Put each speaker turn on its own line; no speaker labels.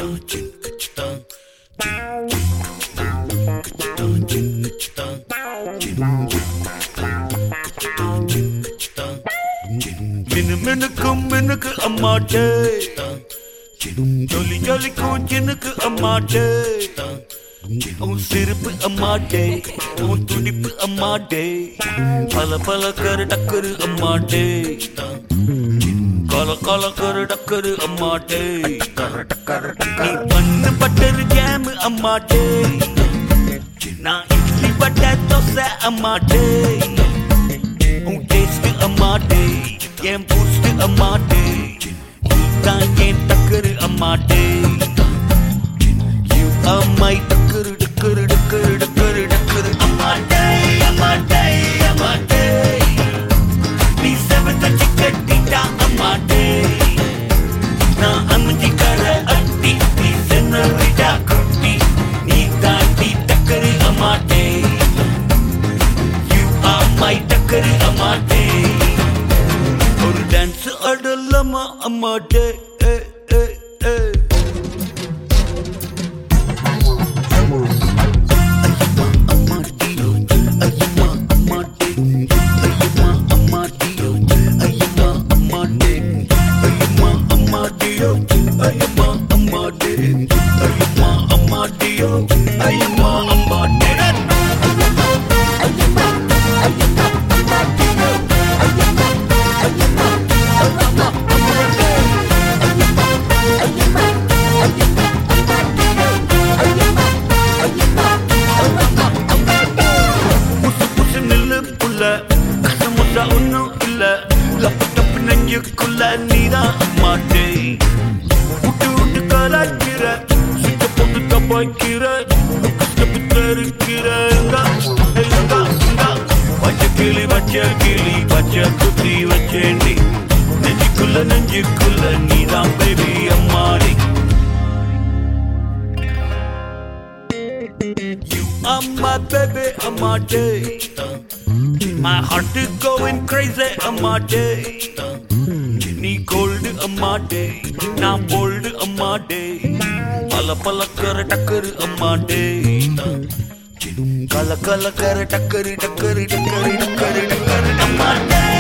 மினு மினுக்கும் மினுக்கு அம்மாட்டே ஜொலி ஜொலிக்கும் ஜினுக்கு அம்மாட்டே உன் சிரிப்பு அம்மாட்டே உன் துடிப்பு அம்மாட்டே பல பல கரு டக்கரு அம்மாட்டே கல கல கரு டக்கரு அம்மாட்டே நீ பண்ணு பட்டரு ஜாம் அம்மாட்டே நான் இட்லி பட்ட தோசை அம்மாட்டே உன் டேஸ்ட் அம்மாட்டே என் பூஸ்ட் அம்மாட்டே நீதான் என் டக்கரு அம்மாட்டே You are my டக்கரு டக்கரு டக்கரு டக்கரு டக்கரு அம்மாட்டே அம்மாட்டே அம்மாட்டே நீ செவத்த சிக்கட்டிட்டா அம்மாட்டே நான் அமுதி கர அட்டி நீ சென்னரிடா குட்டி நீ தாண்டி டக்கரு அம்மாட்டே You are my டக்கரு அம்மாட்டே ஒரு டான்ஸ் ஆடலாமா அம்மாட்டே ஏ ஏ ஏ புசு புசு நில்லு புள்ள கசமுசா ஒன்னும் இல்ல லப்பு டப்பு நெஞ்சுக்குள்ள நீதான் மாட்டே விட்டு விட்டு கலாய்க்கிற சுத்த போட்டு தப்பாய்க்கிற கஷ்டப்பு தருக்கிற எங்க எங்க எங்க பச்சை கிளி பச்சை கிளி பச்சை குத்தி வச்சேண்டி நெஞ்சுக்குள்ள நெஞ்சுக்குள்ள நீதான் பேபி அம்மாடி You are my baby, I'm my day. My heart is going crazy, I'm my day. நீ கோல்டு அம்மாடே நான் போல்டு அம்மாடே பல பல கர டக்கரு அம்மாடே கல கல கர டக்கரு டக்கரு டக்கரு டக்கரு டக்கரு அம்மாடே